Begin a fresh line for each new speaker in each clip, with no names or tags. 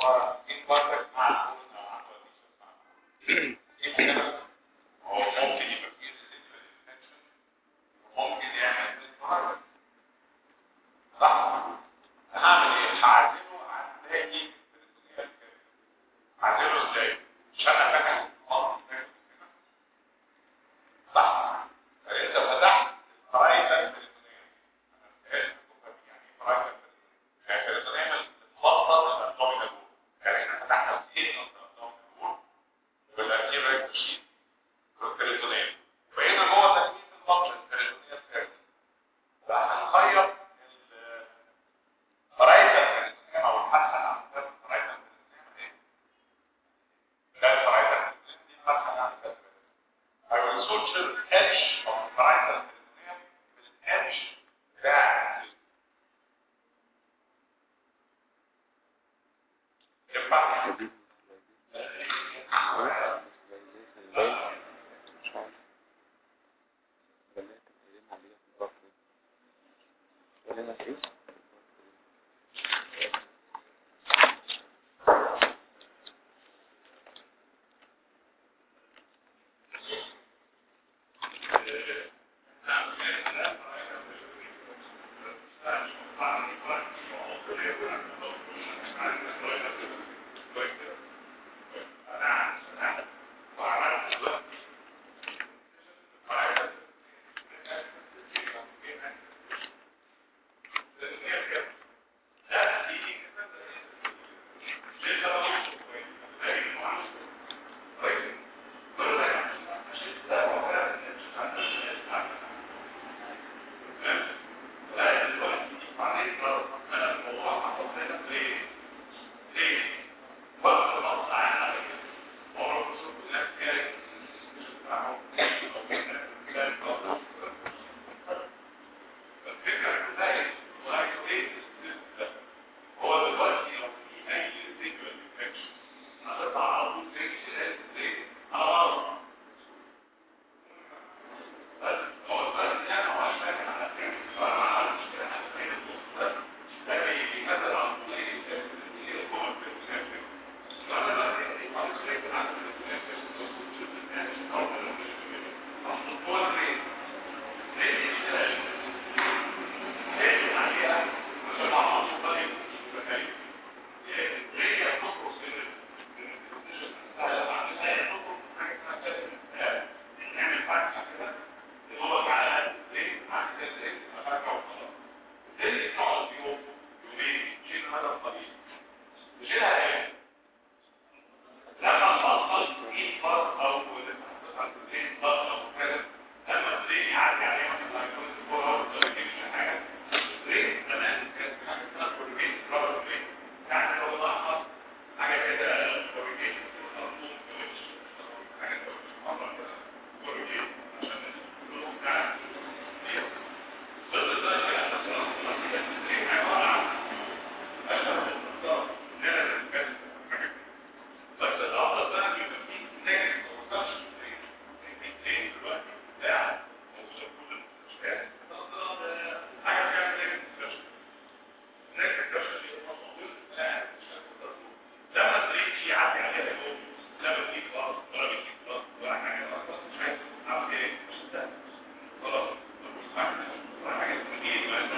هو في كونتاكت مع البون او عنده adhesion مع البون. دي مشكلة. هو ممكن يبقى فيه residual infection وممكن يعمل miscarriage. صح؟ هعمل ايه؟ هعزله عن باقي البريتونيال كده. هعزله ازاي؟ مش انا فاتح خالص كده. صح؟ فانت فتحت الفرايتال بريتونيال. انا مش يعني ايه فرايتال بريتونيال؟ يعني البريتونيال بتفضل الابدومينال وول. يعني احنا فتحنا سكين اوف الابدومينال وول والانتير ريكتور شيت والبريتونيال. بقينا جوه تكوين البطن البريتونيال سيرفيس. فهنخيط ال فرايتال بريتونيال او الفتحه اللي عندها فرايتال بريتونيال ايه؟ ده الفرايتال بريتونيال دي الفتحه اللي عندها I will suture edge of the parietal peritoneum with edge بتاع ينفع هو دلوقتي لو في اي ريزيدوال انفكشن هتطلع على طول زي الشلال زي على بعض بس هو بس يعني هو مش فاكر على فين فانا ما عملتش كده حتى في النص ده ده بيمثل على طول ايه اللي هو البرسبشن فانا دلوقتي ما عملتش كده على البرسبشن او المفروض هو ليه ليه الشلال ليه عليها عشان اعرف طيب ليه زمان كانت حاجه اسمها كوريجيت رابر بريك يعني لو لاحظ حاجه كده كوريجيت خرطوم كويس حاجه كويس كوريجيت عشان الفلوس بتاعت ضد ده كده دي عباره عن اشهر النظام نقل البس بس الافضل بقى يبقى فيه نيجاتيف كونسبشن في دلوقتي بتاع موجوده في كل المستشفيات حاجه فيها نيجاتيف كونسبشن لما تريد يعدي عليها يوم لما تجيب خلاص ولا بتجيب خلاص ولا حاجه خلاص مش عايز اعمل ايه مش ده خلاص مش عارف ولا حاجه تجيب ما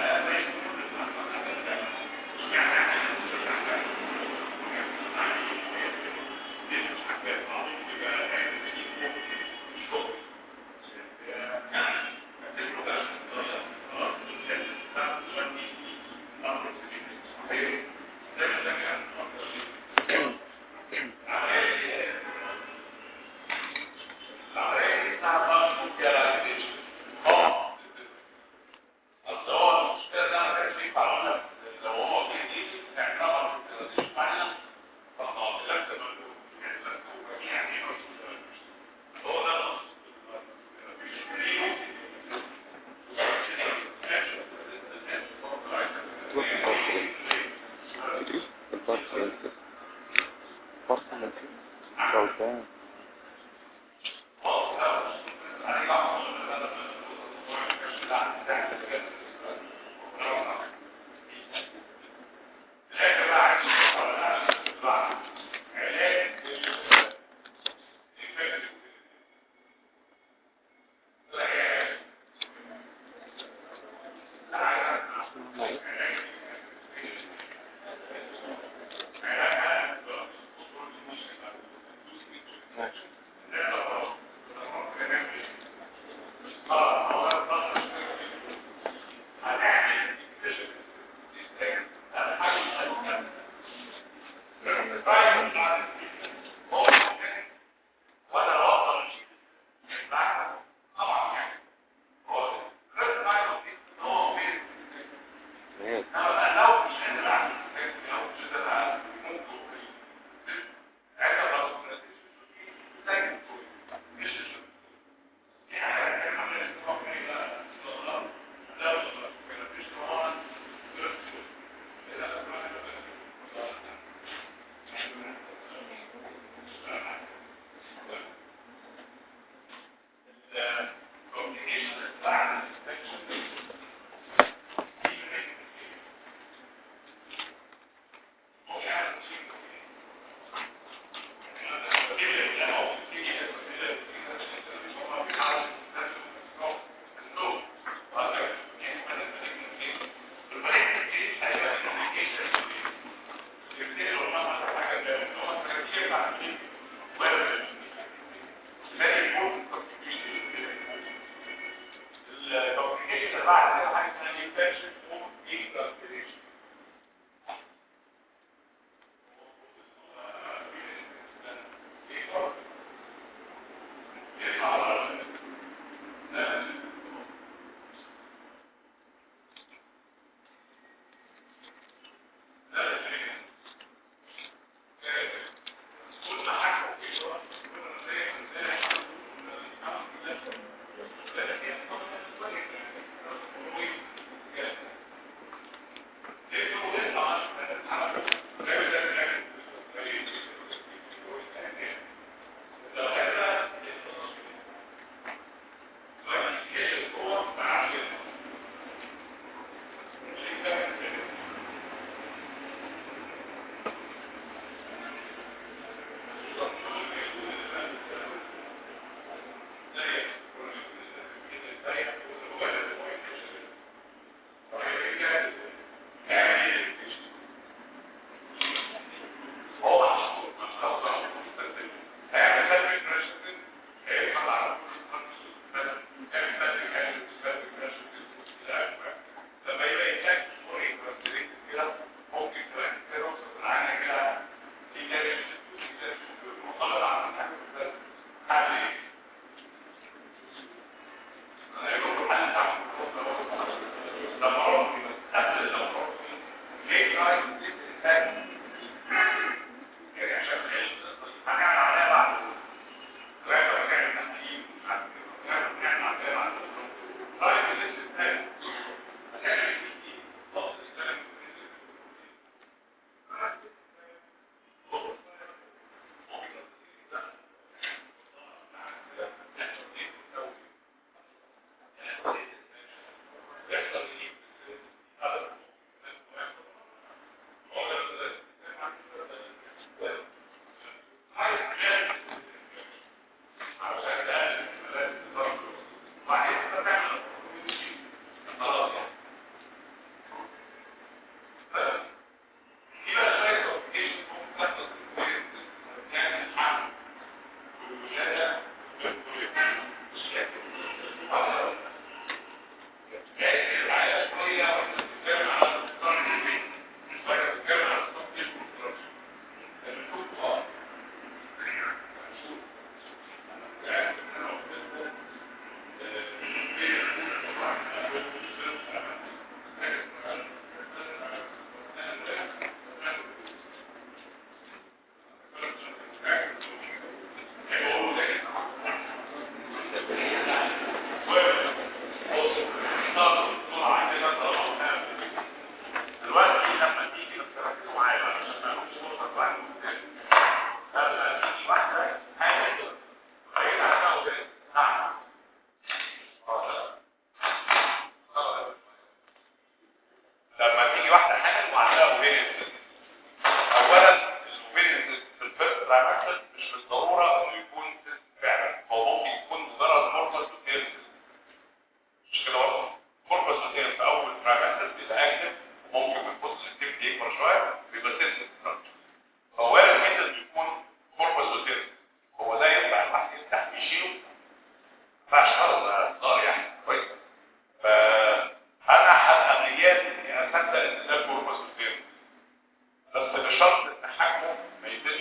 تروح البارسل تدريس البارسل بارسل غلطان
Thank you.
ايه
Thank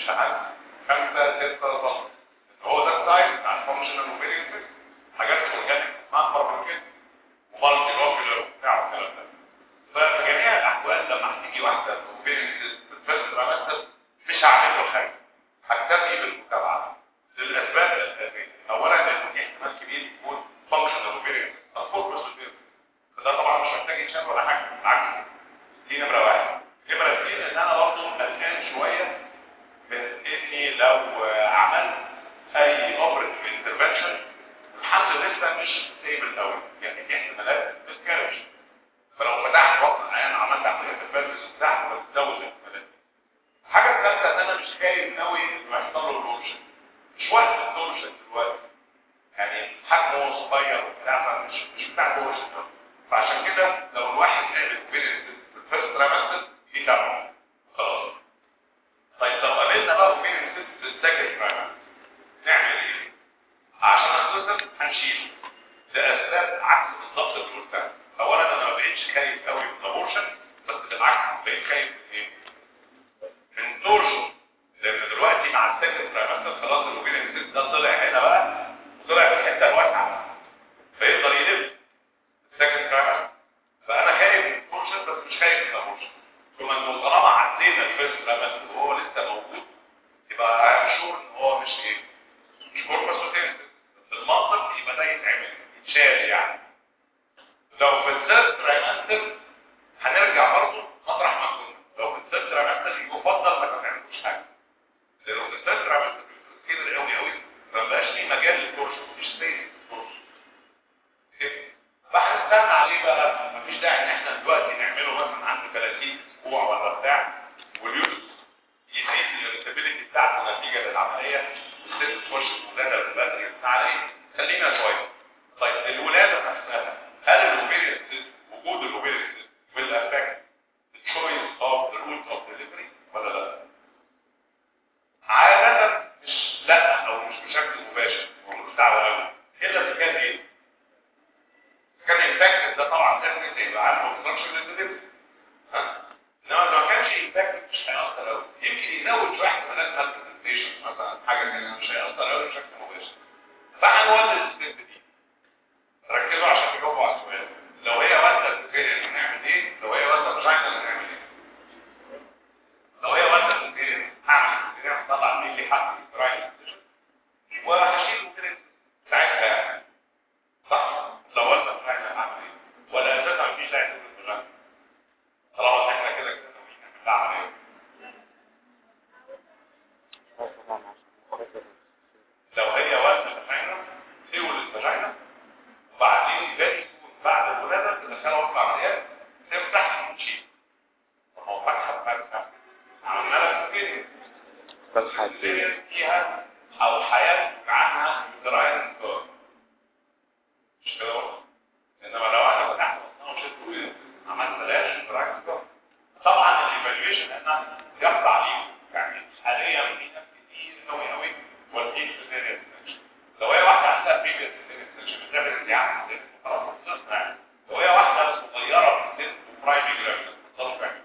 مش عارف 5 6 سم هو ده السايز بتاع الفانكشنال اوفيريان سيستم حاجات اورجانيك اكبر من كده ومالتي لوكيولر وبتاع والكلام ده ففي جميع الاحوال لما هتيجي واحده اوفيريان سيستم بتفسر ترامستر مش هعمل له حاجه هكتفي بالمتابعه للاسباب الاساسيه اولا لان في احتمال كبير يكون فانكشنال اوفيريان الفورمس اوفيريان فده طبعا مش محتاج يتشال ولا حاجه بالعكس دي نمره واحد نمره اثنين ان انا برضه قلقان شويه من اني لو عملت اي اوبريتيف انترفنشن الحمل لسه مش ستيبل قوي يعني في احتمالات مسكرش فلو فتحت بطن العيان عملت عمليه تفلس وبتاع بتزود الاحتمالات الحاجه الثالثه ان انا مش خايف قوي انه يحصل له لورشن مش وقت اللورشن دلوقتي يعني حجمه صغير وبتاع مش مش بتاع لورشن فعشان كده لو الواحد قابل بين الفيرست ترامستر يتابعه خلاص طيب لو قابلنا بقى بين الست السكند ترامستر نعمل ايه؟ عشان اختصر هنشيل لاسباب عكس بالظبط اللي قلتها اولا انا ما بقتش خايف قوي من الابورشن بس بالعكس بقيت خايف من ايه؟ من تورشن لان دلوقتي مع السكند ترامستر خلاص الاوبين الست ده طلع هنا بقى وطلع في الحته الواسعه فيقدر يلف السكند ترامستر فانا خايف من التورشن بس مش خايف من الابورشن ثم انه طالما عدينا الفيرست ترامستر وهو لسه موجود يبقى هنشور ان هو مش ايه مش كوربس وتنسس بالمنطق يبقى ده يتعمل يتشال يعني لو في الثيرد ترايمستر هنرجع برضه مطرح ما كنا لو في الثيرد ترايمستر يفضل ما تعملوش حاجه لانه في الثيرد ترايمستر كتير قوي قوي ما بقاش ليه مجال للتورشن مش سبيس للتورشن فهنستنى عليه بقى مفيش داعي ان احنا دلوقتي نعمله مثلا عنده 30 اسبوع ولا بتاع واليوز يزيد الريتابيلتي بتاعته نتيجه للعمليه والست تخش الولاده بالبدري عليه خلينا شويه طيب الولاده نفسها هل الاوبيريان وجود الاوبيريان will affect the choice of the route of delivery ولا لا؟ عادة مش لا او مش بشكل مباشر ومش دعوه قوي الا اذا كان ايه؟ كان انفكتد ده طبعا لازم يبقى عنده obstruction للدليفري ها؟ انما لو ما كانش انفكتد مش هيأثر قوي يمكن يزود شويه احتمالات هالبرزنتيشن مثلا حاجه كده مش هيأثر قوي بشكل مباشر فهنولد الست دي ركزوا عشان تجاوبوا على السؤال لو هي والده سكيريان هنعمل ايه؟ لو هي والده فاجينا هنعمل ايه؟ لو هي والده سكيريان هعمل سكيريان هطلع مين لي حق رايت وهشيل كده ساعتها يعني صح؟ لو والده فاجينا هعمل ايه؟ ولا اساسا مفيش داعي تقول فاجينا طالما احنا كده كده مش هنعمل عمليه
طبعا عشان خاطر
لو هي والده فاجينا تولد فاجينا وبعدين باقي بعد الولاده تدخلها وقت العمليات تفتح وتشيل طب ما هو فتحه فتحه عماله تبتدي
فتحة دي
فيها او حياه عنها دراين مش كده برضه انما لو انا فتحت بطنها وشلت وين عملت بلاش دراين طبعا الايفالويشن هنا يخضع ليه يعني حاليا في ناس كتير قوي قوي والدين سيريس لو هي واحده عندها بريفيس سيريس بتعمل يعني خلاص خلصنا يعني لو هي واحده صغيره في السن وبرايمري جرافيك بتضل تعمل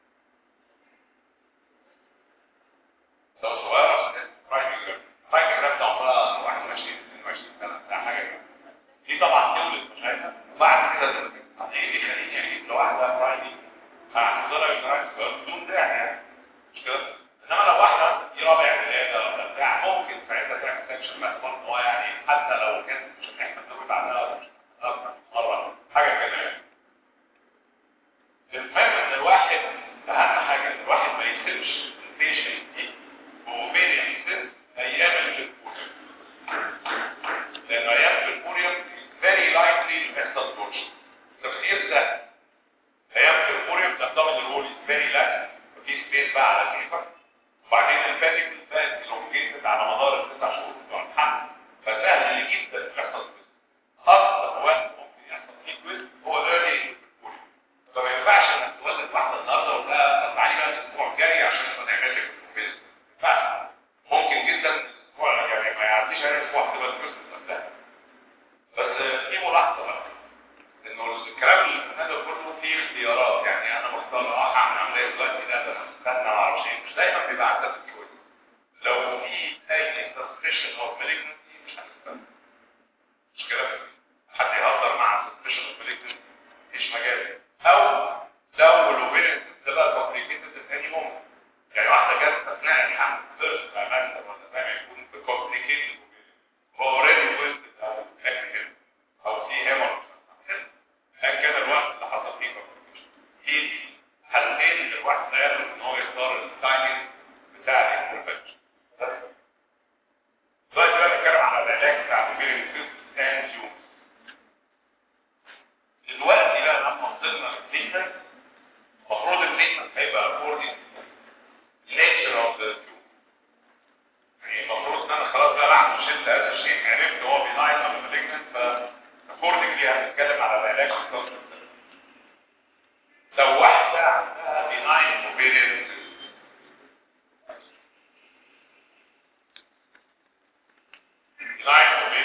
لو صغيره في السن برايمري جرافيك برايمري جرافيك عمرها 21 22 سنه بتاع حاجه كده دي طبعا تولد مشاكل وبعد كده تولد ايه اللي يخليني اجيب لواحده برايمري هعملها جرافيك بدون داعي يعني مش كده انما لو واحده دي رابع ولاده ولا بتاع ممكن ساعتها تعمل سكشن بس برضه هو يعني حتى لو كانت مش احنا بنقول بعدها اكتر مره حاجه كده يعني المهم ان الواحد اهم حاجه ان الواحد ما يسيبش البيشنت دي بوفيريان سيست ايام الفيربوريوم لانه ايام الفيربوريوم فيري لايكلي يحصل تورشن تفسير سهل ايام الفيربوريوم تحتمل الرول فيري لاك وفي سبيس بقى على الكيفر وبعدين الفاتيك بقت الونجيتد على مدار التسع شهور بتوع الحمل فسهل جدا يحصل اكتر وقت ممكن يحصل فيه كويز هو ايرلي فما ينفعش انك تولد واحده النهارده وتقول لها طب تعالي بقى الاسبوع الجاي عشان نبقى نعمل لك كويز لا ممكن جدا الاسبوع يعني ما يعديش عليه اسبوع تبقى الكويز قبلها بس في ملاحظه بقى انه الكلام اللي قلناه ده كله فيه اختيارات يعني انا بختار اه هعمل عمليه دلوقتي لا ده انا استنى ما اعرفش ايه مش دايما بيبقى عندك الكويز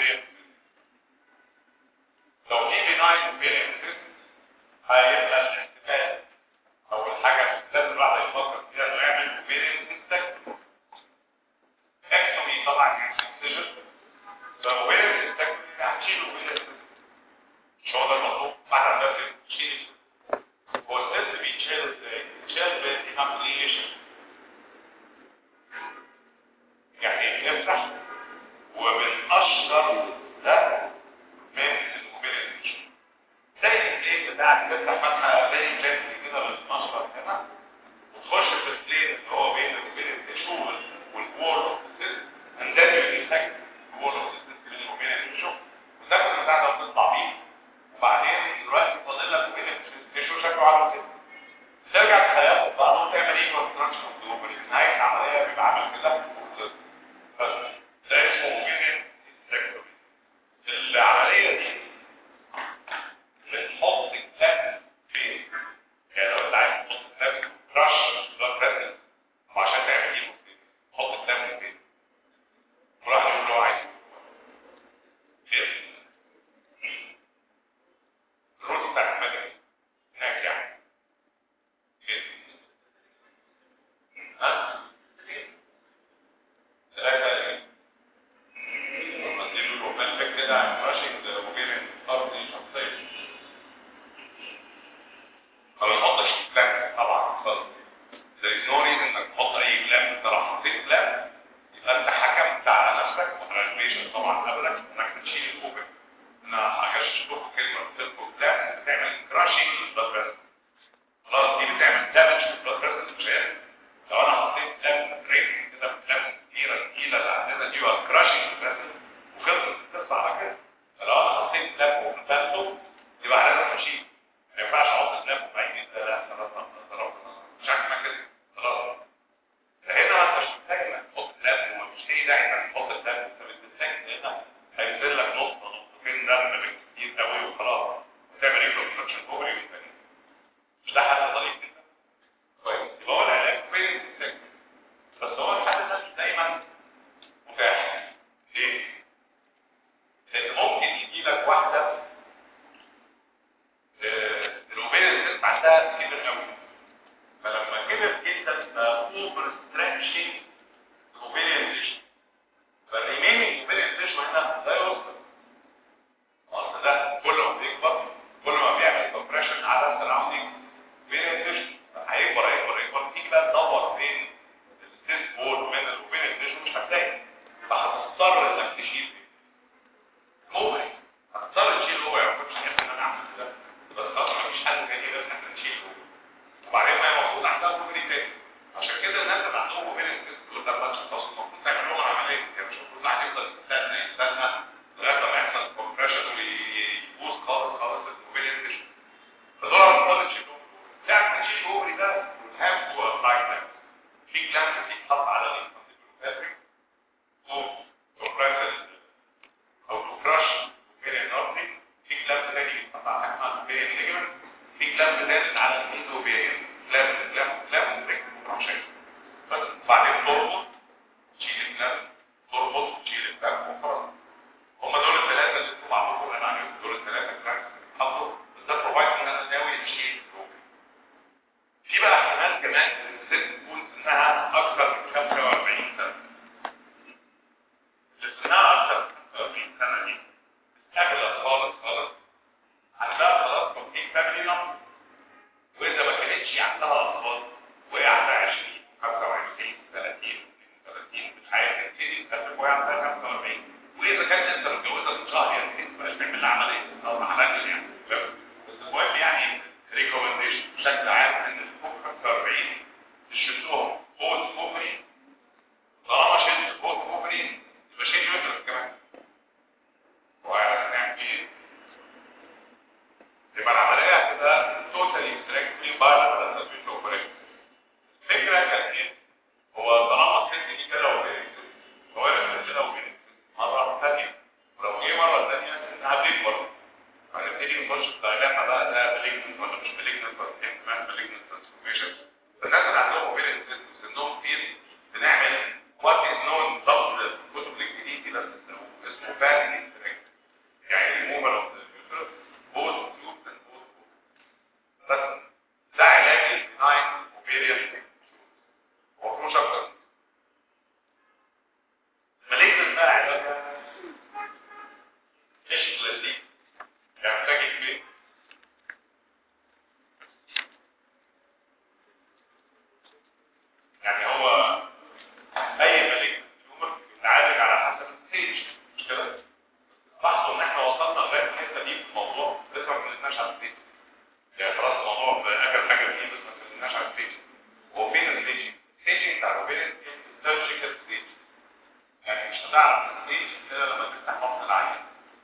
ovarian لو في benign ovarian cyst هيبقى الاحتمال اول حاجه لازم الواحد يفكر فيها انه يعمل ovarian cystectomy ectomy طبعا يعني excision فovarian cystectomy هتشيل ovarian cyst مش هو ده المطلوب بعد ما تشيل هو السيست بيتشال ازاي؟ بيتشال بالدينابليشن يعني بنفتح وبنقشر ده من الموبيليتي زي البلين بتاعك تفتح فتحه زي البلين كده بالمشرط هنا وتخش في البلين اللي هو بين الموبيليتي شو والوول اوف السيست and then you detect the wall of the system من الموبيليتي شو وتاخد البتاع ده وتطلع بيه وبعدين دلوقتي فاضل لك موبيليتي شو شكله عامل كده ترجع تخيل بقى نقطة تعمل ايه كونستراكشن اوف جلوبال في نهاية العملية بيبقى عامل كده بس ده اسمه موبيليتي سيكتور العملية دي بنحط كتاب فين؟ يعني لو انت عايز تحط كتاب كراش بلاد بريشر وعشان تعمل ايه حط كتاب فين؟ وراح يقول له عايز فين؟ الروت بتاع المدني هناك يعني فين؟ ها؟ ثلاثة ايه؟ مديله له ملفك كده عن راشنج وبين أرضي شخصية ما بنحطش كلام طبعا خالص there is no reason انك تحط اي كلام انت لو حطيت كلام يبقى انت حكمت على نفسك وعلى البيشن طبعا قبلك انك تشيل الكوبر انا هجش لكم كلمه بتلقوا كلام بتعمل كراشنج للبلاد بريشر خلاص دي بتعمل دامج للبلاد بريشر مش عارف لو انا حطيت كلام ريت كده كلام كتيره تقيله اللي عندنا دي كراشنج للبريشر وخلصت القصه على كده فلو انا حطيت كلام وقفلته يبقى لازم اشيل ما ينفعش احط كلام وبعدين لا لا خلاص خلاص مش عارف كده خلاص فهنا انت مش محتاج انك تحط كلام ومش هي داعي انك تحط كلام انت بتستنى هنا هينزل لك نقطه نقطتين دم بالكتير قوي وخلاص وتعمل ايه كونستراكشن اوفري مش ده حل ظريف جدا كويس يبقى هو العلاج فين السكن بس هو الحل ده مش دايما متاح ليه؟ لان ممكن يجي لك واحده آه، الاوبيريان سيست عندها كبر قوي فلما كبر جدا بقى اوفر ستريتشنج الاوبيريان تيشو فالريمينينج اوبيريان تيشو هنا لا يوصل اصل ده كل ما بيكبر كل ما بيعمل كومبريشن على السراوندينج اوبيريان تيشو هيكبر هيكبر هيكبر تيجي بقى تدور فين السيست بول من الاوبيريان تيشو مش هتلاقي فهتضطر انك تشيل موبري هتضطر تشيل هو يعني مش عارف ان انا اعمل كده بس خلاص مفيش حل تاني غير ان احنا نشيله وبعدين ما المفروض عندها موبري تاني عشان كده الناس اللي عندهم موبري تقول ده ما تشخص المفروض تعمل لهم عمليه يعني مش المفروض الواحد يفضل يستنى يستنى لغايه لما يحصل كومبريشن ويبوظ خالص خالص الموبري تيشو فدول هتضطر تشيلهم تعمل تشيل الموبري ده وتهام تو ابلاي ده في كلام بتتحط على الفابريك تو كومبريشن او تو كراش بين النارتي في كلام تاني بيتحط على حاجه بين الليجمنت في كلام تاني على الميزوبيريان كلام كلام كلام عشان بس بعدين تربط تشيل الكلام تربط وتشيل الكلام وخلاص هم دول الثلاثه اللي انتم معروفين انا عليهم دول الثلاثه كلام حطوا بس ده بروفايد ان انا ناوي اشيل في بقى احتمال كمان ان الست تكون سنها اكثر من 45 سنه اللي سنها اكثر من 45 سنه دي اغلى خالص خالص عندها خلاص كومبليت فاميلي نمبر واذا ما كانتش عندها اطفال وهي عندها 20 25 30 32 الحياه تبتدي تكتب وهي عندها 45 واذا كانت انت متجوزه من شهر يعني تبقى تعمل لها عمليه او ما عملتش يعني فاهم؟ بس المهم يعني ريكومنديشن بشكل عام ان الفوق 45 تشدوهم فوق الكوفري طالما شلت فوق الكوفري يبقى شيل يوترس كمان وعارف نعمل ايه يبقى العمليه هتبقى توتالي ستريكتلي بايلاترال تسويت اوبريشن الفكره كانت ايه؟ هو طالما الست دي كده وبين هو انا كده وبين تعرف ايه كده لما تفتح بطن العين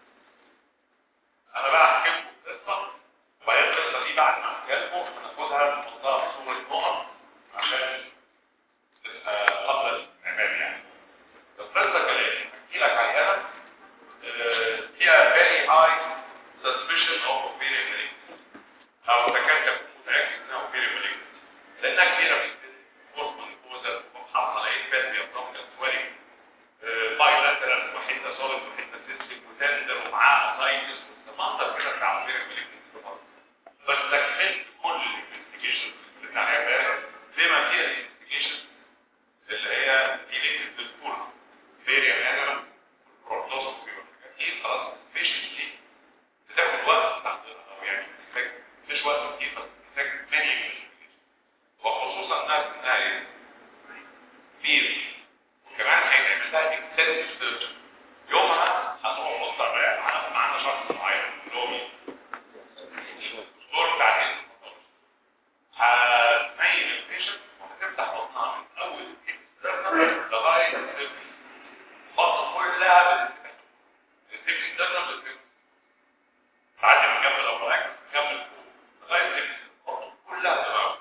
انا بقى احكي لكم قصه وبعدين القصه دي بعد ما احكيها لكم هناخدها نحطها في صوره نقط عشان تبقى قبل العمام يعني القصه كالاتي احكي لك عيانه آه، فيها very high suspicion of ovarian malignancy او تكاد تكون متاكد انها ovarian malignancy لانها كبيره في السن بوست منفوزه وحصل عين باد بيضمن سوالي بايلاترال وحته سوليد وحته سيستم وتندر ومعاها اسايتس والمنظر كده بتاع ovarian malignancy بس تكملت كل الانفستيجيشن اللي بتاعها امبارح بما فيها الانفستيجيشن اللي هي ريليتد للكوره فيريا انيمال بروجنوستيك والحاجات دي خلاص مش دي بتاخد وقت تحضيرها او يعني بتحتاج مش وقت كتير بس بتحتاج ماني وخصوصا انها انها ايه؟ كبير وكمان هيتعمل لها اكستنسيف سيرجن يومها هتروح مضطر يعني معانا معانا شخص معين اللي هو مين؟ الدكتور بتاع الهيستولوجي هتنيم البيشنت وهتفتح بطنها من اول اكسترنال لغايه السيرجن بطن كلها بالسيفتي اكسترنال بالسيفتي بعد ما نكمل اوراق نكمل فوق لغايه السيفتي بطن كلها تبقى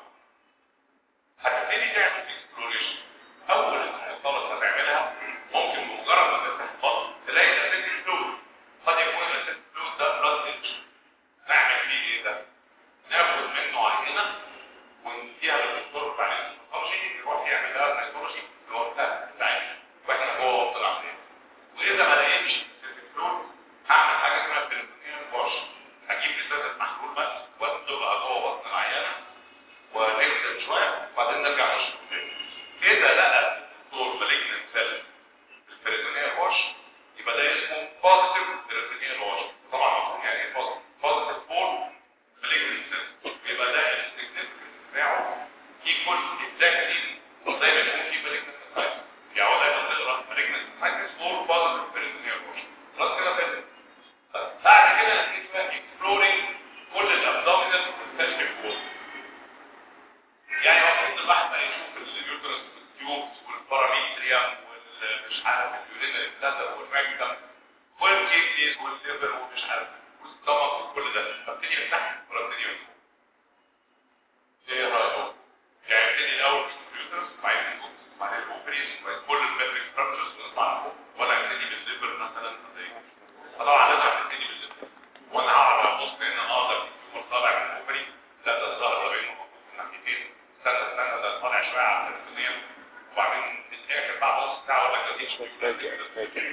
هتبتدي تعمل اكسبلوريشن اول حاجه خالص هتعملها ممكن بمجرد ما تفتح البطن تلاقي الاسيتيك فلويد قد يكون الاسيتيك فلويد ده بلاد تنشن نعمل فيه ايه ده؟ ناخد منه عينه ونديها للدكتور بتاع الهيستولوجي يروح يعمل لها الهيستولوجي لوقتها بتاعتنا واحنا جوه اوضه العمليه واذا ما لقيتش الاسيتيك فلويد هعمل حاجه اسمها بيرتونيال واش هجيب ازازه محلول بس وادلقها جوه بطن العيانه ونغسل شويه وبعدين نرجع نشرب تاني اذا لقى الدكتور مالجنت سيل البيرتونيال واش يبقى ده اسمه بوزيتيف بيرتونيال واش طبعا مفهوم يعني ايه بوزيتيف بوزيتيف فور مالجنت سيل يبقى ده السيجنفكنس بتاعه ايكوال اكزاكتلي زي ما يكون في مالجنت سايت يعني هو دايما تقرا مالجنت سايت فور بوزيتيف بيرتونيال واش خلاص كده فهمت بعد كده نبتدي بقى اكسبلورينج كل الابدومينال والسيستم فور يعني المفروض الواحد بقى يشوف اليوترس والتيوبس والباراميتريا والمش عارف اليورينري بلاتر والريكتم والكيدنيز والليفر ومش عارف والستمك وكل ده فابتدي من تحت ولا ابتدي من فوق ايه رايكم؟ يعني ابتدي الاول بشوف اليوترس بعدين الكوكس بعدين الاوبريز بعدين كل الميتريك ستراكشرز ونطلع لفوق ولا ابتدي بالليفر مثلا ولا ايه؟ فطبعا لازم ابتدي بالليفر وانا هعرف ابص ان اه ده التيومر طالع من الاوبري لا ده الظهر ده بينه موجود في الناحيتين استنى استنى ده طالع شويه على التلفزيون وبعدين في الاخر بعد نص ساعه ولا كده دي
فاجئ فاجئ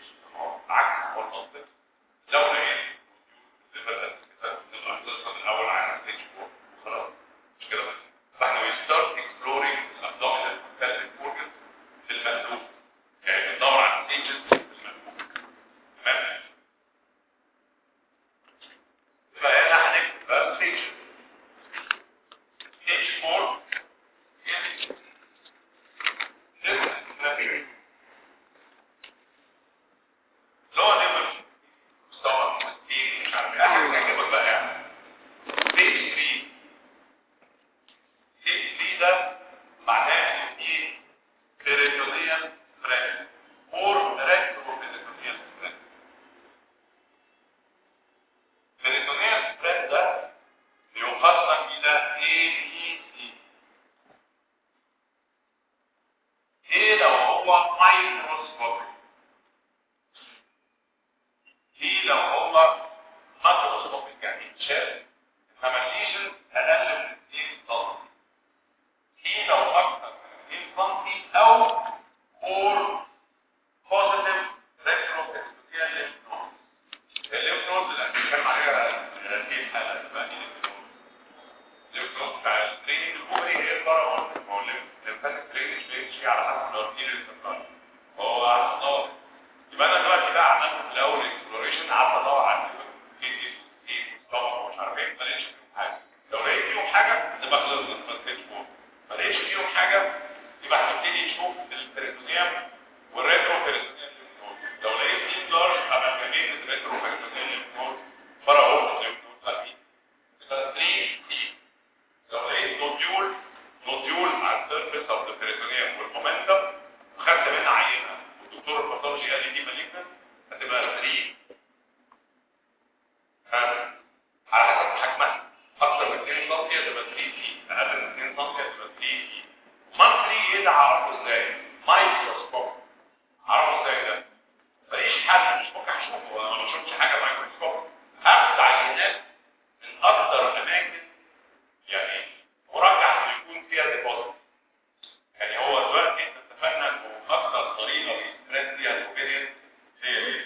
عكس هو المنطق لو لقيت الليفر ده كده نبقى هنوصل الاول على ستيج 4 خلاص مش كده بس فاحنا we start exploring abdominal pelvic organs في المقلوب يعني بندور على stages في المقلوب تمام فهنا هنكتب بقى stage stage 4 يعني لسه لو ليفل مستوى مستين مش عارف ايه حاجه تعجبك بقى يعني ستيج 3 ستيج 3 ده معناه ان دي بيريتونيال ثريد اور ريترو بيريتونيال ثريد بيريتونيال ثريد ده يقسم الى A B C ايه لو هو مايكروسكوبيك دي لو هو ماكروسكوبيك يعني يتشاف انما الليجن اقل من 2 سم دي لو اكثر من 2 سم او اور بوزيتيف ريتروبيستيال ليمف نود الليمف نود اللي هنتكلم عليها في الحلقه بقى دي الليمف نود بتاع التريننج الاولي هي البارا ما هو الليمفاتيك تريننج بيمشي على حسب الارتيريال سبلاي هو على الضغط يبقى انا دلوقتي بقى عملت في الاول اكسبلوريشن قعدت ادور على كيدني ايه طبعا ومش عارف ايه ما لقيتش فيهم حاجه لو لقيت فيهم حاجه تبقى خلصت ما ستيج فور ما لقيتش فيهم حاجه يبقى هنبتدي نشوف البريتونيوم والريترو بيريتونيوم نود لو لقيت فيه لارج ابقى كمين الريترو بيريتونيوم نود فرا اورتو نود لكن يبقى 3 دي لو لقيت نوديول نوديول على السيرفيس اوف ذا بيريتونيوم والمومنتم وخدت منها عينه والدكتور الباثولوجي تبقى 3 ها على حسب حجمها اكتر من 2 سم تبقى 3 سي اقل من 2 سم تبقى 3 سي مانثلي ايه ده اعرفه ازاي مايكروسكوب اعرفه ازاي ده ماليش حل مش ممكن اشوفه انا ما شفتش حاجه مايكروسكوب هاخد عينات من اكتر اماكن يعني مرجح انه يكون فيها ديبوزيت يعني هو دلوقتي احنا اتفقنا انه اكتر طريقه بيستريس فيها الاوبيريان هي ايه؟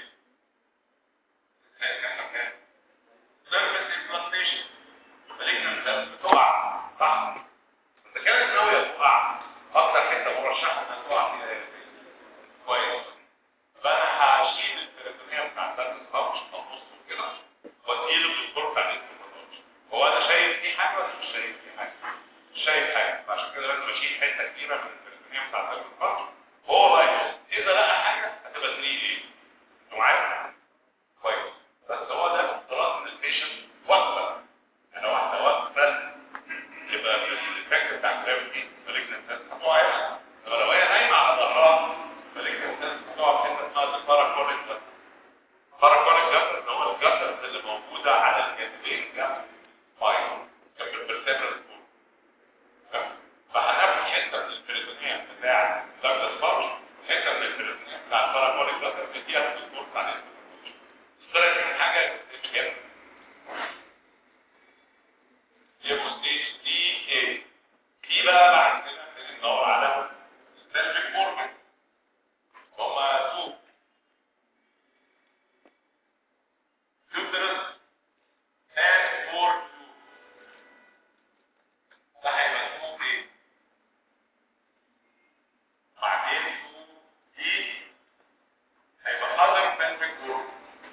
سيرفيس امبلانتيشن مالجنت سيلز بتقع صح؟ بس كانت ناويه تقع اكتر حته مرشحه انها تقع فيها هي كويس فانا هشيل البريتونيه بتاع السيرفيس ده مش هنصه كده واديله بالدكتور بتاع الانترفيرولوجي هو انا شايف فيه حاجه ولا مش شايف فيه حاجه؟ مش شايف حاجه فعشان كده لازم اشيل حته كبيره من البريتونيه بتاع السيرفيس ده وهو بقى يبص اذا لقى حاجه هتبقى 3 ايه؟ انتوا معايا؟ كويس بس هو ده افتراض ان البيشنت واقفه انا واحده واقفه يبقى الايفكت بتاع الجرافيتي مالجنت هتقع هنا انما لو هي نايمه على ظهرها مالجنت هتقع في حته اسمها الباراكونيك جاستر الباراكونيك جاستر اللي هو الجاستر اللي موجوده على الجانبين جنب فايل جنب البرسيبرال فهناخد حته من البريتونيوم بتاع داجلاس بارش حته من البريتونيوم بتاع الباراكونيك جاستر نديها في الدكتور بتاع الانترفيولوجي طلعت من حاجه كده يبقى ستيج دي ايه دي بقى بعد كده نبتدي ندور على سيلفيك موربن هما تو يوترس and four two ده هيبقى اسمه ايه بعدين تو دي هيبقى other pelvic organ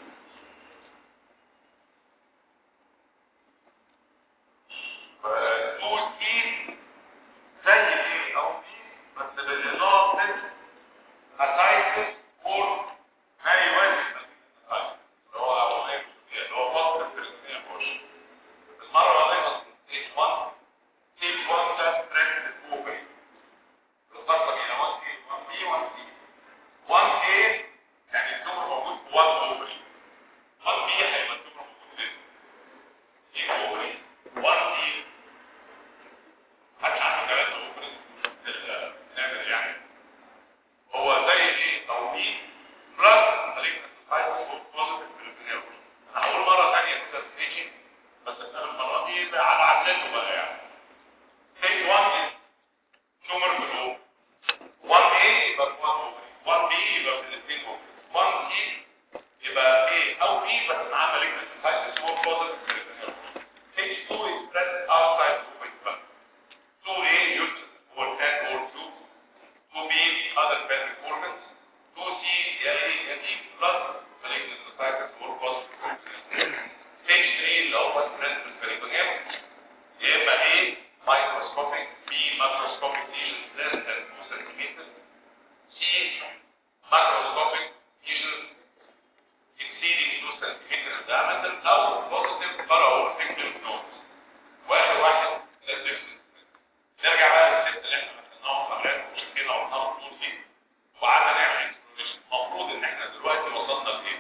تو سي زي ايه او بي بس بالاضافه اسايتس فور ما يوازي اللي هو او اللي هو فاصل في البوش المره دي ستيج 1 ستيج 1 ده ستريس اوفري بالظبط كده 1 اي 1 بي 1 سي 1 اي يعني التمر موجود في 1 اوفري 1 بي هيبقى التمر موجود فين؟ في اوفري 1 سي حتى عنده ثلاثة اوبرز نعمل يعني هو زي ايه توضيح بلس مالجنت سايتس بوزيتيف بريتونيوم هقول مرة ثانية كده ستيجي بس انا المرة دي بقى على عدلته بقى يعني ستيج 1 تيومر بلو 1 A يبقى في 1 اوبري 1 B يبقى في الاثنين اوبري 1 C يبقى A او B بس معاه مالجنت سايتس هو بوزيتيف بريتونيوم Stage 2 is spread outside the open 2A uterus or 10 or 2, 2B other pelvic organs, 2C LA and E plus malignant cystitis or positive Stage 3 اللي هو spread بالperitoneum يا اما A microscopic B macroscopic lesions less than 2 centimeters C macroscopic lesions exceeding 2 centimeters diameter او positive paraortic lymph nodes واخر واحد للديفنس نرجع بقى للست اللي احنا مثلناها في الاولاد وشكينا ورحنا الطول دي وقعدنا نعمل اكسبلوريشن المفروض ان احنا دلوقتي وصلنا لايه؟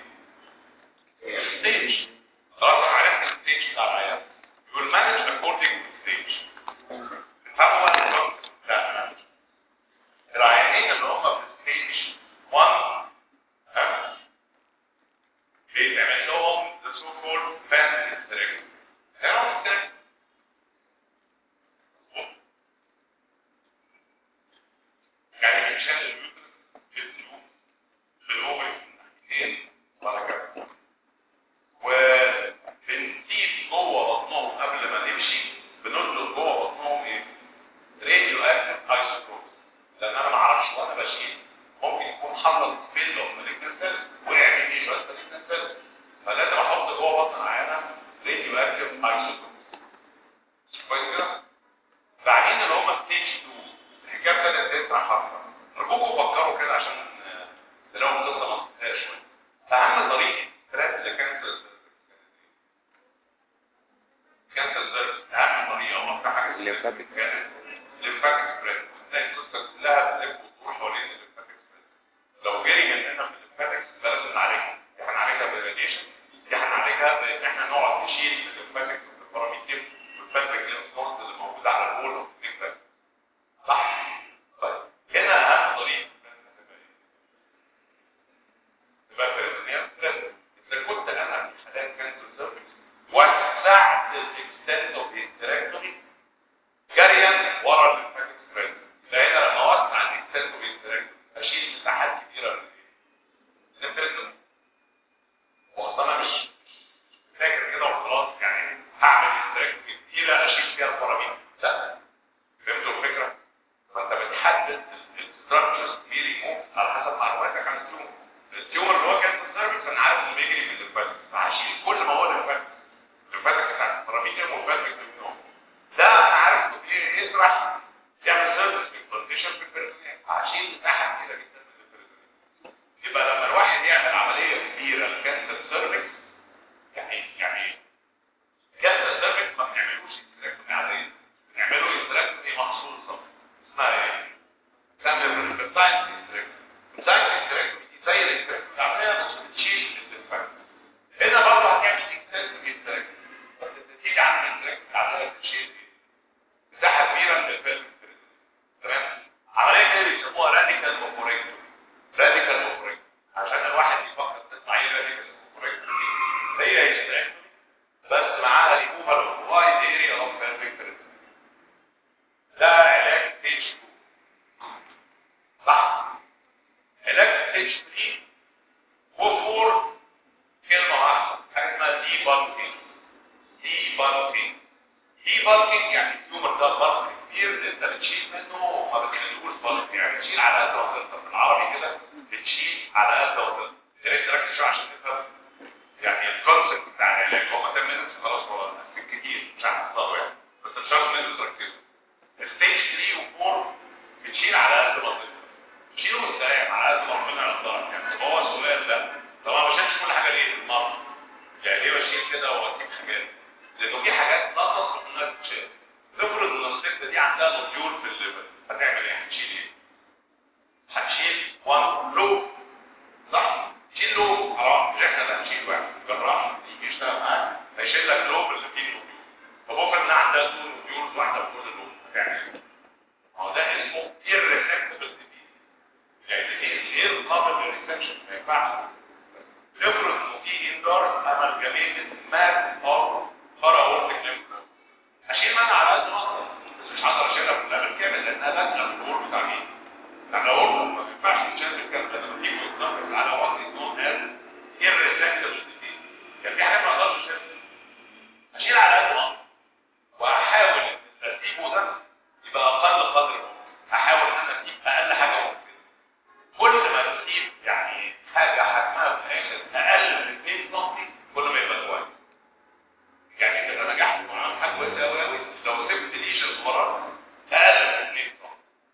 ستيج خلاص عرفنا الستيج بتاع العيان يقول مانج اكوردنج ستيج فهو بقى الكونسيبت بتاع المانج العيانين اللي هم في ستيج 1 ها بيتعمل لهم the so called fan hysterectomy هنا hysterectomy يعني بنشال اليوترس بالفلو بالاوفري اثنين وهكذا وبنسيب جوه بطنهم قبل ما نمشي بنطلق جوه بطنهم ايه؟ راديو اكتف ايسوتوبس لان انا ما اعرفش وانا بشيل ممكن يكون حصل سبيل اوف مالجنت سيلز وقع مني شويه مالجنت سيلز فلازم احط جوه بطن العيانه راديو اكتف ايسوتوبس كويس كده؟ بعدين اللي هم ستيج 2 الحكايه ابتدت تسرح اكتر ارجوكم فكروا كده عشان آه، تلاقوا القصه ما تنساش شويه اهم طريقه ثلاث لكانسر كانسر سيرفيس اهم طريقه واكتر حاجه
الليمفاتيك.
كانت ليمفاتيك سبريد هتلاقي القصه كلها بتلف وتدور حوالين الليمفاتيك سبريد لو جري مننا في الليمفاتيك بلاش نعالجها دي ستيج 3 و4 كلمه واحده حاجه اسمها دي بالكينج دي بالكينج دي بالكينج يعني التيومر ده بالك كتير انت بتشيل منه وما بتخليهوش بالك يعني تشيل على قد ما تقدر بالعربي كده بتشيل على قد ما تقدر يا ريت تركز شويه عشان تفهم يعني الكونسيبت بتاع العلاج هو 10 مينتس خلاص هو كتير مش هتحصله يعني بس مش شرط ان انتوا تركزوا ستيج 3 و4 بتشيل على قد ما تقدر تشيله ازاي على قد ما ربنا يقدرك يعني هو السؤال ده طبعا مش هشيل كل حاجه ليه بالمره يعني ليه بشيل كده واسيب حاجات لانه في حاجات لا تصلح انها تتشال تفرض ان الست دي عندها نوديول في الليفر هتعمل ايه هتشيل ايه هتشيل 1 لو صح شيل لو حرام مش احنا اللي هنشيل واحد جراح يجي يشتغل معاك هيشيل لك لوب اللي فيه نوديول طب افرض ان عندها تو نوديولز واحده في كل لوب هتعمل ايه هو ده اسمه irresectable disease يعني disease غير قابل للريسكشن ما ينفعش افرض انه في اندار امالجاميتد ماس او باراورتيك ليمف هشيل منها على قد ما اقدر بس مش هقدر اشيلها كلها بالكامل لانها داخله في الدور بتاع مين؟ بتاع الاورطه ما ينفعش تشيل بالكامل لازم تجيب ويتنفس على وقت نون از irresectable disease يعني في حاجات ما اقدرش اشيلها هشيل على قد ما اقدر وهحاول ان ترتيبه ده يبقى اقل قدر ممكن هحاول ان انا اسيب اقل حاجه ممكن كل ما تسيب يعني حاجه حجمها في الاخر اقل من 2 سم كل ما يبقى كويس يعني كده نجحت وعملت حاجه كويسه قوي قوي لو سبت ليشن صغيره اقل من 2 سم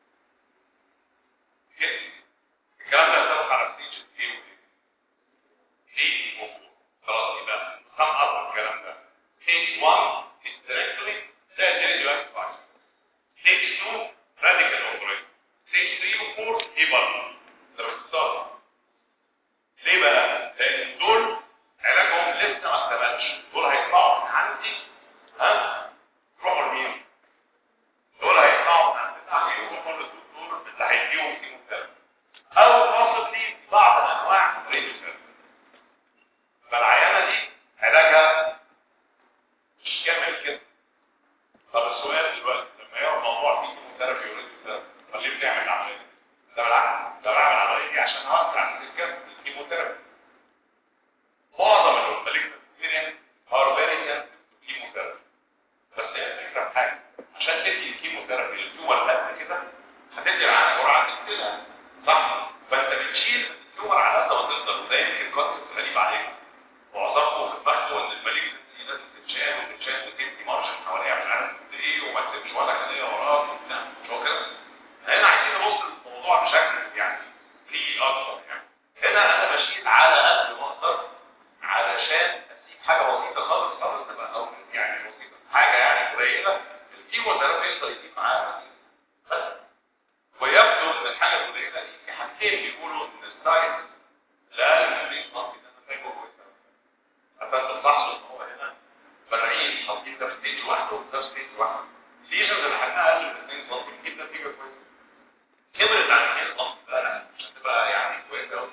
كده الكلام ده ينطبق على ستيج ايه وايه ايه وفوق خلاص يبقى سم اب الكلام ده ستيج 1 hysterectomy ده radioactive isolation ستيج 2 radical operation ستيج 3 و 4 ايه برضه ده باختصار ليه بقى؟ لان دول علاجهم لسه ما اكتملش دول هيطلعوا من عندي ها روحوا لمين؟ دول هيطلعوا من عندنا هيروحوا للدكتور اللي هيديهم كيموثيرابي او possibly بعض انواع راديوثيرابي فالعيانه دي علاجها مش كامل كده طب السؤال دلوقتي لما يقعد موضوع فيه كيموثيرابي وراديوثيرابي طب ليه بنعمل العمليه؟ ده بالعكس ده بعمل العمليه دي عشان اقطع عن الكيموثيرابي معظم المالجنت بكتيريا ار فيري كيموثيرابي بس هي الفكره في حاجه عشان تدي الكيموثيرابي للتيومر قد كده هتدي معاها جرعه تقتلها صح فانت بتشيل التيومر على قد ما تقدر وده يمكن كونسيبت غريب عليكم معظمكم بتبحثوا ان المالجنت لازم تتشال وتتشال وتدي مارجن حواليها مش عارف قد ايه وما تسيبش ولا خليه وراك وبتاع مش هو كده هنا عايزين نبص للموضوع بشكل يعني ليه اكتر يعني هنا انا بشيل على قد ما اقدر علشان اسيب حاجه بسيطه خالص خالص تبقى او يعني بسيطه حاجه يعني قليله الكيموثيرابي يقدر يجيب معاها بس ويبدو ان الحاجه القليله دي في حاجتين بيقولوا ان السايز لا اقل من 20 سم ده انا فاهمه كويس عشان تلاحظوا ان هو هنا فرعين حاطين ده في ستيج واحده وده في ستيج واحده ليجنز اللي حجمها اقل من 2 سم بتجيب نتيجه كويسه كبرت عن 2 سم لا لا مش هتبقى يعني كويسه قوي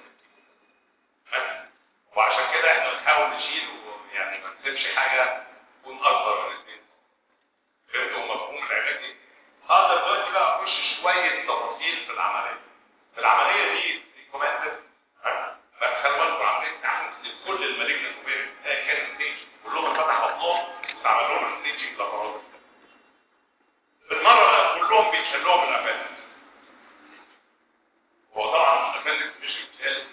وعشان كده احنا بنحاول نشيل ويعني ما نسيبش حاجه تكون اكبر من 2 فهمتوا مفهوم العلاج ايه؟ هقدر دلوقتي بقى اخش شويه تفاصيل في العمليه في العمليه دي ريكومندد فخلوا بالكم عمليه تحمل لكل المالجنت وبين كان ستيج كلهم فتحوا بطنهم واتعمل لهم ستيجنج لابارات بالمره بقى كلهم بيتشال لهم الابندكس هو طبعا الابندكس مش بيتشال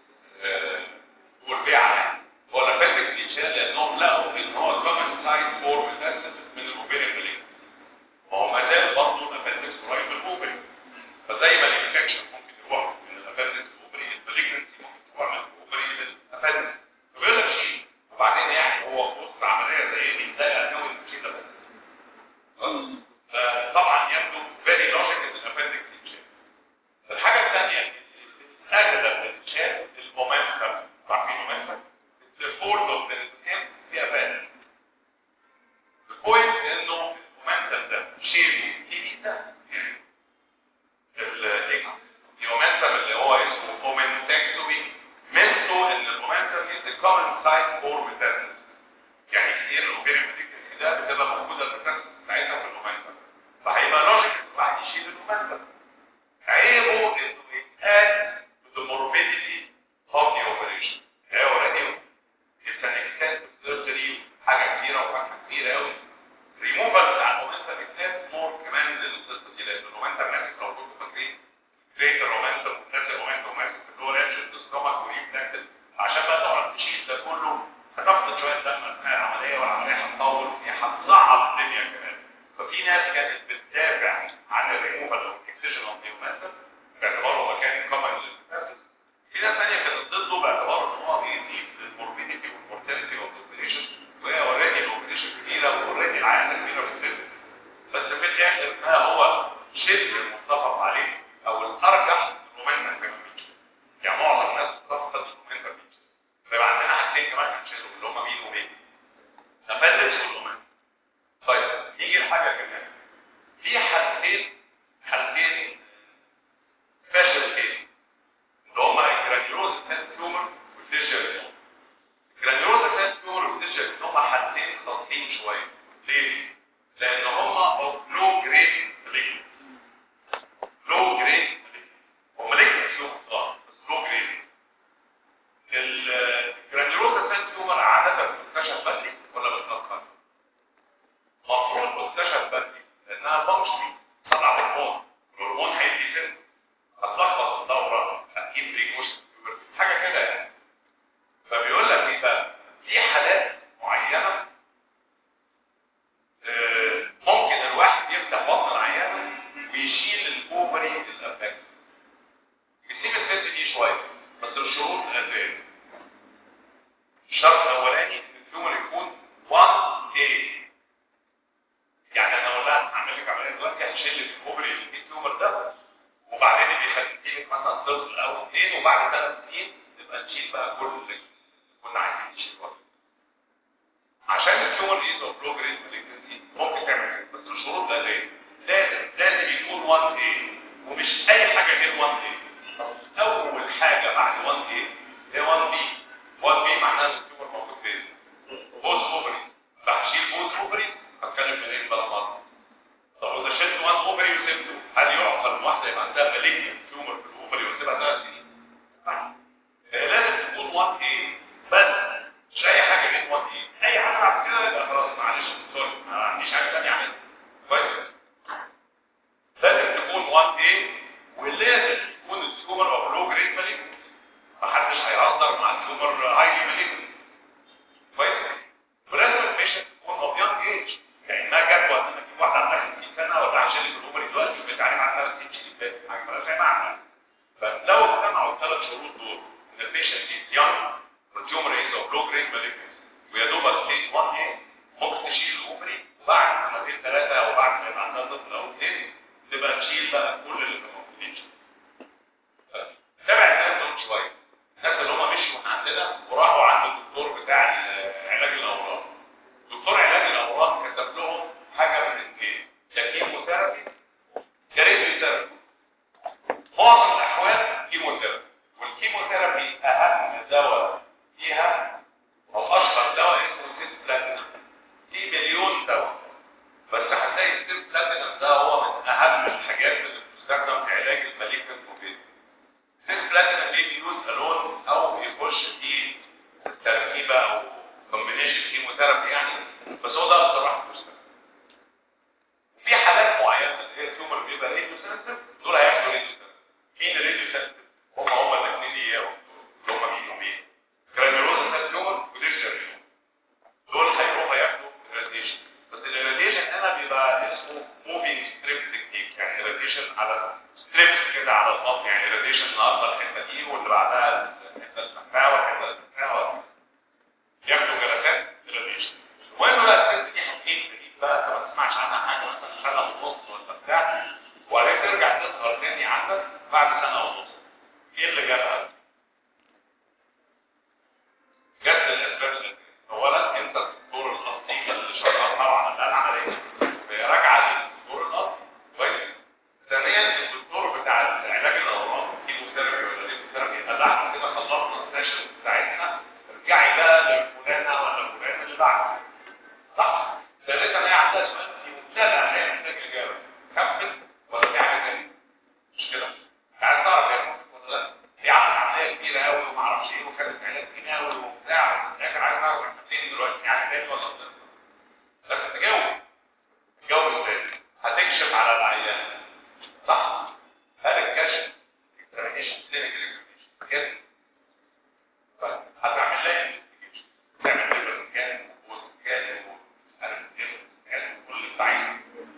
والبيع يعني هو الابندكس بيتشال لانهم لقوا ان هو كومن سايد فور ميتاسيس من الاوبيريان مالجنت وهو ما زال برضه الابندكس قريب من الاوبري فزي ما الانفكشن ممكن يروح من الابندكس للاوبري المالجنسي ممكن تروح من الاوبري للابندكس فبيقول لك شيء وبعدين يعني هو في وسط عمليه زي دي ده ناوي تشيل الابندكس طبعا يبدو فيري لوجيك ان الابندكس يتشال الحاجه الثانيه اغلب الشات المومنتم عارفين المومنتم الفورد اوف ذا في افات البوينت انه المومنتم ده شيء تي بيتا المومنتم اللي هو اسمه مومنتكتومي منته ان المومنتم از كومن سايت فور ميتاسيس يعني كتير الاوبيريم ده بتبقى موجوده الميتاسيس بتاعتها في المومنتم فهيبقى لوجيك الواحد يشيل المومنتم عيبه انه يتقاد بالموربيديتي مرتين وبعد ثلاث سنين تبقى تشيل بقى كل اللي كنا عايزين نشيل وقت عشان التيومر از اوف لو جريد مالجنسي ممكن تعمل كده بس الشروط ده ليه؟ لازم لازم يكون 1 a ومش اي حاجه غير 1 a اول حاجه بعد 1 a هي 1 b 1 b معناها ان التيومر موجود فين؟ بوز اوفري بشيل بوز اوفري هتكلم منين بلا مره طب واذا شلت 1 اوفري وسبته هل يعقل واحده يبقى عندها مالجنت تيومر في الاوفري وتسيبها ثلاث سنين؟ لا. لازم تكون 1 a بس مش اي حاجه غير 1 a اي حاجه بعد كده يبقى خلاص معلش سوري ما عنديش حاجه ثانيه اعملها كويس لازم تكون 1 a ولازم تكون التيومر اوف لو جريد مالجنت محدش هيهزر مع التيومر هايلي مالجنت كويس ولازم البيشنت تكون اوف يونج ايج يعني ما جت وقت ما تجيب واحده عندها 60 سنه ولا عشان الاوفري دلوقتي وبتعرف عنها 60 سنه حاجه مالهاش اي معنى فلو اجتمعوا الثلاث شروط دول ان البيشنت از يونج والتيومر از اوف لو جريد مالجنت ويا دوبك ستيج 1 a ممكن تشيل الاوفري وبعد سنتين ثلاثه او بعد ما يبقى عندها طفل او اثنين تبقى تشيل بقى كل اللي موجودين تابع الناس دول شويه الناس اللي هم مشوا من عندنا وراحوا عند الدكتور بتاع علاج الامراض دكتور علاج الامراض كتب لهم حاجه من الاثنين يا كيموثيرابي يا راديوثيرابي معظم الاحوال كيموثيرابي والكيموثيرابي اهم دواء فيها او اشهر دواء اسمه سيس بلاتينم في مليون دواء بس هتلاقي السيس بلاتينم ده هو من اهم الحاجات اللي بتستخدم في علاج المالجنت موبيل سيس بلاتينم ليه بيوز الون او بيخش في تركيبه او كومبينيشن كيموثيرابي يعني بس هو ده اكتر واحد بيستخدم في حالات معينه اللي هي التيومر بيبقى راديو سنسيتيف دول هياخدوا راديو سنسيتيف مين الراديو سنسيتيف هم هم الاثنين اياهم اللي هم مين ومين جرانيولوزا تيومر وديشر دول هيروحوا ياخدوا راديشن بس الراديشن هنا بيبقى اسمه موفينج ستريب تكنيك يعني راديشن على ستريبس كده على الخط يعني راديشن النهارده الحته دي واللي بعدها الحته اللي تحتها والحته اللي تحتها ياخدوا جلسات راديشن المهم بقى الست دي هتجيب تجيب بقى انت ما تسمعش عنها حاجه مثلا سنه ونص ولا بتاع وبعدين ترجع تظهر تاني عندك بعد سنه ونص ايه اللي جابها؟ جت الاسباب اللي اولا انت الدكتور الاصلي اللي شرحها وعملها العمليه هي راجعه للدكتور الاصلي كويس ثانيا الدكتور بتاع علاج الامراض كيموثيرابي ولا راديوثيرابي قال لها احنا كده خلصنا السيشن بتاعتنا ارجعي بقى لفلانه ولا فلان اللي بعده صح ثالثا هي عندها سؤال في منتهى الاهميه محتاج اجابه كمل ولا في حاجه ثانيه مش كده عايز تعرف هي ممكن ولا لا هي عملت عمليه كبيره قوي وما اعرفش ايه وكانت علاج كيماوي وبتاع في الاخر عايز اعرف احنا فين دلوقتي يعني تاني ولا بتطلع بس تجاوب تجاوب ازاي هتكشف على العيان صح هل الكشف اكزامينيشن كلينيكال اكزامينيشن كده طيب هتعمل لها investigation. تعمل لها سكان وسكان وعارف ايه سكان كل اللي انت عايزه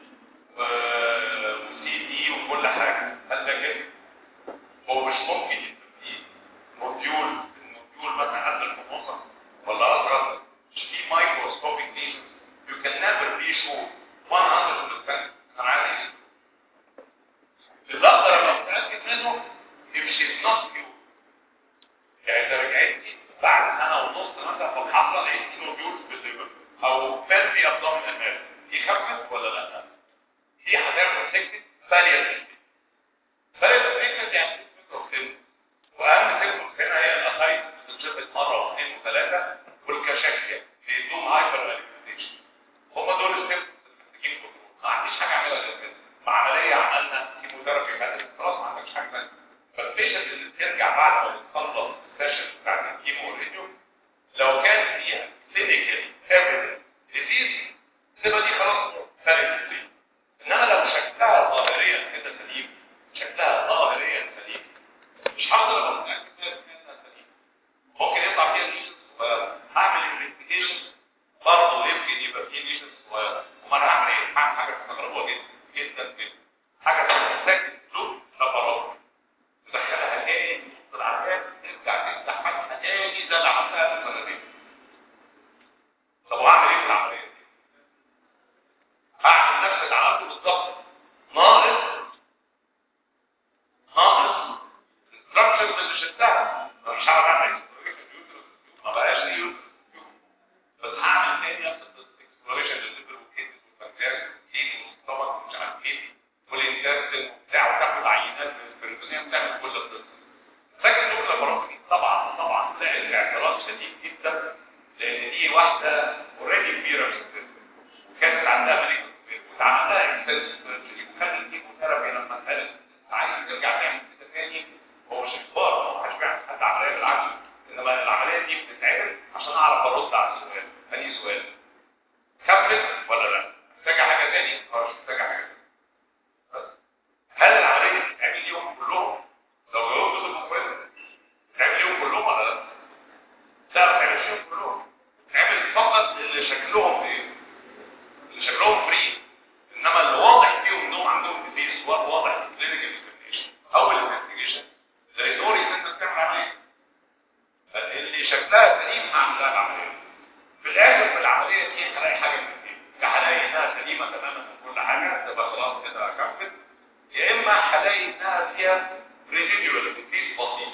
وسي دي وكل حاجه هل ده كده هو مش ممكن يبقى فيه موديول الموديول مثلا قد الفحوصه ولا اصغر مش في مايكروسكوبيك ليجنز يو كان نيفر بي شور 100% انا عايز ايه اللي اقدر ابقى متاكد منه if she's not pure يعني اذا رجعتي بعد سنه ونص مثلا في الحفله لقيتي نوديولز بالليفر او فانسي ابدومين امال دي خفت ولا لا؟ دي هتعمل سكت فاليا فاليا سكت يعني سكت واهم سكت هنا هي الاخايط بتتشفت مره واثنين وثلاثه والكشاكيا بيدوم هايبر الكتريشن هم دول السكت محتاجين كنترول ما عنديش حاجه اعملها غير كده مع عمليه عملنا كيموثيرابي خدت خلاص ما عندكش حاجه ثانيه فالبيشنت اللي بترجع بعد ما بتخلص السيشن بتاعت الكيمو والراديو لو كان فيها كلينيكال ايفيدنس ديزيز تبقى دي خلاص ثالث ديزيز انما لو شكلها ظاهريا كده سليم شكلها ظاهريا سليم مش هقدر ابقى متاكد انها سليم ممكن يطلع فيها ليشنز صغيره هعمل انفستيجيشن برضه يمكن يبقى فيه ليشنز صغيره امال هعمل ايه؟ هعمل حاجه تستغربوها جدا جدا جدا حاجه تحتاج له نفرات تدخلها تاني تطلع تاني ترجع تفتح تاني زي اللي عملها من سنتين طب وهعمل ايه في العمليه دي؟ هعمل شديد جدا لان دي واحده اوريدي كبيره في السن وكانت عندها ملك واتعمل لها اكسس وكان الكيموثيرابي لما اتقالت عايز ترجع تعمل كده تاني هو مش اختبار هو مش بيعمل حد عمليه بالعكس انما العمليه دي بتتعمل عشان اعرف ارد على السؤال ثاني سؤال كمل ولا لا محتاجه حاجه تاني اه مش محتاجه حاجه تاني بس هل العمليه دي بتتعمل ليهم كلهم لو جاوبت تبقى كويسه بتتعمل ليهم كلهم ولا لا لا ما بتعملش ليهم كلهم بتتعمل فقط اللي شكلهم ايه اللي شكلهم فري انما اللي واضح فيهم انهم عندهم ديزيز واضح في الكلينيكال اكسبلينيشن او الانفستيجيشن there is no reason انك تعمل عمليه اللي شكلها سليم هعمل لها العمليه في الاخر في العمليه دي هلاقي حاجه من الاثنين يا هلاقي انها سليمه تماما من كل حاجه تبقى خلاص كده كفت يا اما هلاقي انها فيها ريزيديوال ديزيز بسيط